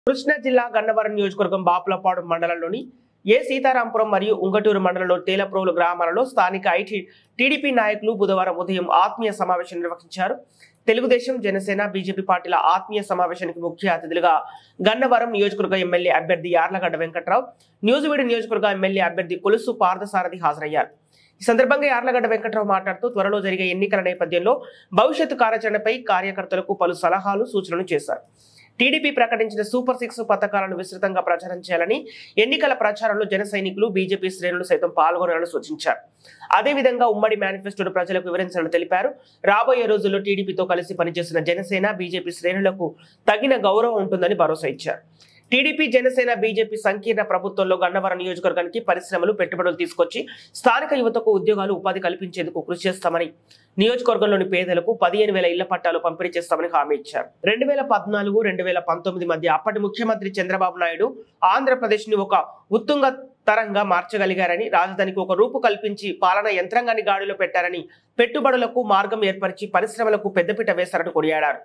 కృష్ణా జిల్లా గన్నవరం నియోజకవర్గం బాపులపాడు మండలంలోని ఏ సీతారాంపురం మరియు ఉంగటూరు మండలంలో తేలప్రోలు గ్రామాలలో స్థానిక ఐటీ టీడీపీ నాయకులు బుధవారం ఉదయం ఆత్మీయ సమావేశం నిర్వహించారు తెలుగుదేశం జనసేన బీజేపీ పార్టీల ఆత్మీయ సమావేశానికి ముఖ్య అతిథులుగా గన్నవరం నియోజకవర్గ ఎమ్మెల్యే అభ్యర్థి యార్లగడ్డ వెంకట్రావు న్యూజివీడు నియోజకవర్గ ఎమ్మెల్యే అభ్యర్థి కొలుసు పార్థసారథి హాజరయ్యారు ఈ సందర్భంగా యార్లగడ్డ వెంకట్రావు మాట్లాడుతూ త్వరలో జరిగే ఎన్నికల నేపథ్యంలో భవిష్యత్తు కార్యాచరణపై కార్యకర్తలకు పలు సలహాలు సూచనలు చేశారు టీడీపీ ప్రకటించిన సూపర్ సిక్స్ పథకాలను విస్తృతంగా ప్రచారం చేయాలని ఎన్నికల ప్రచారంలో జన సైనికులు బీజేపీ శ్రేణులు సైతం పాల్గొనాలని సూచించారు అదేవిధంగా ఉమ్మడి మేనిఫెస్టోను ప్రజలకు వివరించాలని తెలిపారు రాబోయే రోజుల్లో టీడీపీతో కలిసి పనిచేస్తున్న జనసేన బీజేపీ శ్రేణులకు తగిన గౌరవం ఉంటుందని భరోసా ఇచ్చారు టీడీపీ జనసేన బీజేపీ సంకీర్ణ ప్రభుత్వంలో గన్నవరం నియోజకవర్గానికి పరిశ్రమలు పెట్టుబడులు తీసుకొచ్చి స్థానిక యువతకు ఉద్యోగాలు ఉపాధి కల్పించేందుకు కృషి చేస్తామని నియోజకవర్గంలోని పేదలకు పదిహేను వేల ఇళ్ల పట్టాలు పంపిణీ చేస్తామని హామీ ఇచ్చారు రెండు వేల పద్నాలుగు రెండు వేల పంతొమ్మిది మధ్య అప్పటి ముఖ్యమంత్రి చంద్రబాబు నాయుడు ఆంధ్రప్రదేశ్ ని ఒక ఉత్తుంగ తరంగా మార్చగలిగారని రాజధానికి ఒక రూపు కల్పించి పాలన యంత్రాంగాన్ని గాడిలో పెట్టారని పెట్టుబడులకు మార్గం ఏర్పరిచి పరిశ్రమలకు పెద్దపీట వేశారని కొనియాడారు